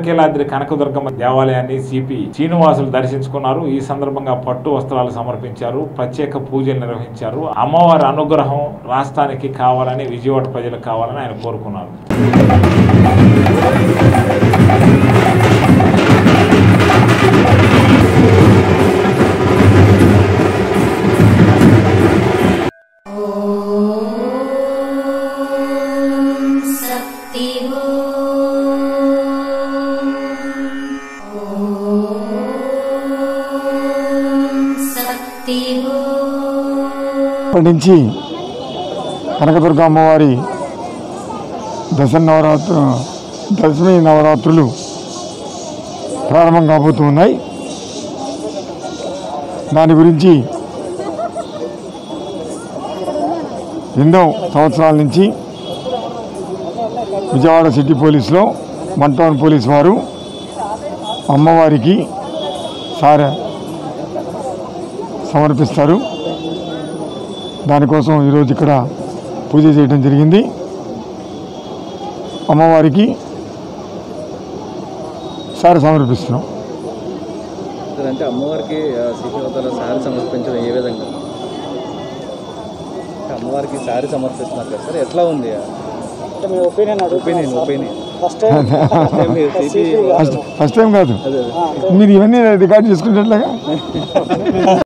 ఇంద్రకీలాద్రి కనకదుర్గమ్మ దేవాలయాన్ని సిపి శ్రీనివాసులు దర్శించుకున్నారు ఈ సందర్భంగా పట్టు వస్త్రాలు సమర్పించారు ప్రత్యేక పూజలు నిర్వహించారు అమ్మవారి అనుగ్రహం రాష్ట్రానికి కావాలని విజయవాడ ప్రజలకు కావాలని ఆయన కోరుకున్నారు शक्ति शक्ति ఇప్పటి నుంచి కనకదుర్గ అమ్మవారి దశ నవరాత్రు దశమి నవరాత్రులు ప్రారంభం కాబోతూ ఉన్నాయి దాని గురించి ఎన్నో సంవత్సరాల నుంచి విజయవాడ సిటీ పోలీసులో వన్ టౌన్ పోలీస్ వారు అమ్మవారికి సారె సమర్పిస్తారు దానికోసం ఈరోజు ఇక్కడ పూజ చేయడం జరిగింది అమ్మవారికి సారి సమర్పిస్తున్నాం సార్ అంటే అమ్మవారికి శ్రీదేవతల శారీ సమర్పించడం ఏ విధంగా అంటే అమ్మవారికి శారీ సమర్పిస్తున్నారు కదా సార్ ఎట్లా ఉంది opinion opinion first first time కాదు మీరు ఇవన్నీ రికార్డ్ చేసుకునేట్లుగా